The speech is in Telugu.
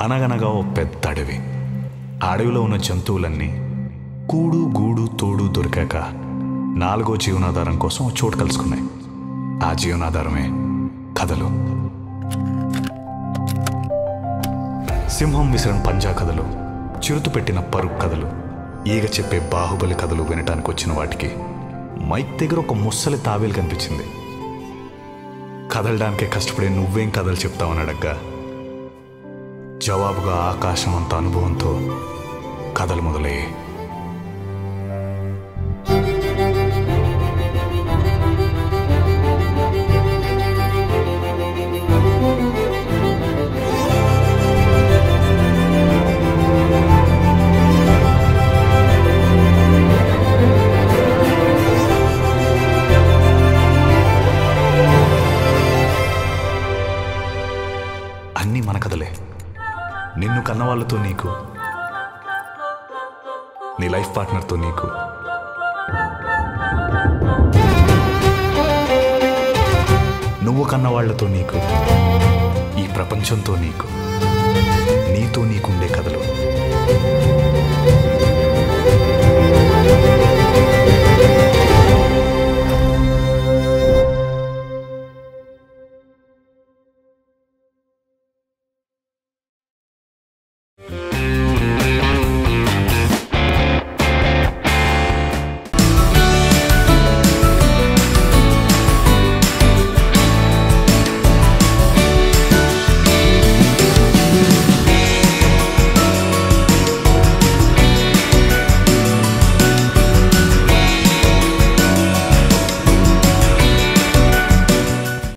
అనగనగా ఓ పెద్ద అడవి ఆ అడవిలో ఉన్న జంతువులన్నీ కూడు గూడు తోడు దొరికాక నాలుగో జీవనాధారం కోసం ఓ చోటు కలుసుకున్నాయి ఆ జీవనాధారమే కథలు సింహం విసిరిన పంజా కథలు చిరుత పెట్టిన పరుగు కథలు ఈగ చెప్పే బాహుబలి కథలు వినటానికి వచ్చిన వాటికి మైక్ దగ్గర ఒక ముస్సలి తాబేలు కనిపించింది కదలడానికే కష్టపడే నువ్వేం కథలు చెప్తావని అడగ్గా జవాబుగా ఆకాశం అంత అనుభవంతో కథలు మొదలయ్యాయి అన్నీ మన కథలే నిన్ను కన్నవాళ్ళతో నీకు నీ లైఫ్ పార్ట్నర్తో నీకు నువ్వు కన్నవాళ్లతో నీకు ఈ ప్రపంచంతో నీకు